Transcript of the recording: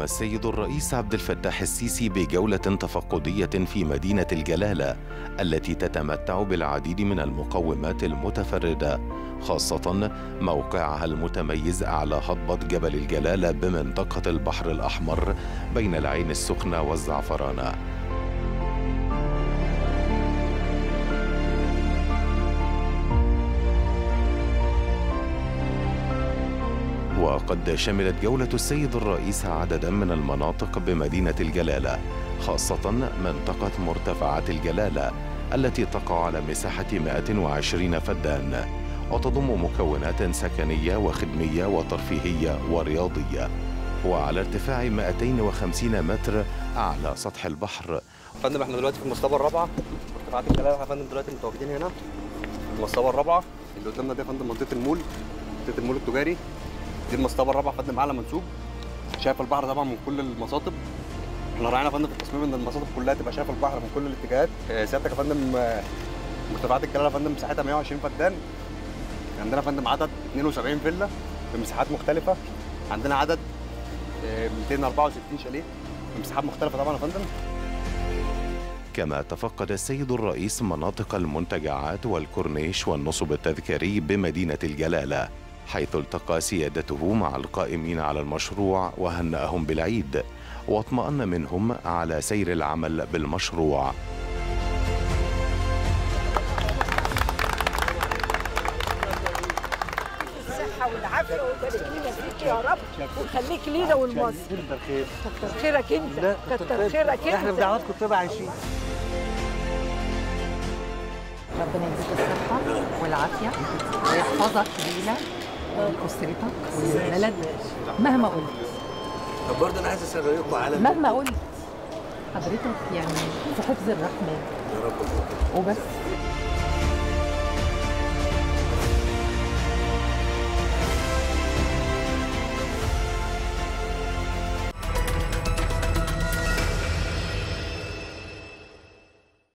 قام السيد الرئيس عبد الفتاح السيسي بجولة تفقدية في مدينة الجلالة التي تتمتع بالعديد من المقومات المتفردة خاصة موقعها المتميز أعلى هضبة جبل الجلالة بمنطقة البحر الأحمر بين العين السخنة والزعفرانة وقد شملت جولة السيد الرئيس عددا من المناطق بمدينة الجلالة خاصة منطقة مرتفعات الجلالة التي تقع على مساحة 120 فدان وتضم مكونات سكنية وخدمية وترفيهية ورياضية وعلى ارتفاع 250 متر أعلى سطح البحر فندم احنا دلوقتي في المصطبه الرابعه مرتفعات الجلاله يا فندم دلوقتي متواجدين هنا في المصطبه الرابعه اللي قدامنا دي يا فندم منطقه المول منطقه المول التجاري دي المصطبه الرابعه يا فندم اعلى منسوب شايف البحر طبعا من كل المصاطب احنا راعينا يا فندم في التصميم ان المصاطب كلها تبقى شايفه البحر من كل الاتجاهات آه، سيادتك يا فندم آه، مرتفعات الجلاله يا فندم مساحتها 120 فدان عندنا يا فندم عدد 72 فيلا بمساحات مختلفه عندنا عدد آه، 264 شاليه بمساحات مختلفه طبعا يا فندم كما تفقد السيد الرئيس مناطق المنتجعات والكورنيش والنصب التذكاري بمدينة الجلالة حيث التقى سيادته مع القائمين على المشروع وهنأهم بالعيد واطمأن منهم على سير العمل بالمشروع الصحة والعافية ويبارك لنا فيك يا رب ويخليك لينا ولمصر كتر خير كتر خيرك انت لا كتر خيرك احنا انت بدعواتكم طبعا عايشين ربنا يديك الصحة والعافية ويحفظك لينا ولأسرتك وللبلد مهما قلت طب برضه انا عايز اسال رايكم على مهما قلت حضرتك يعني في حفظ الرحمن يا رب وبس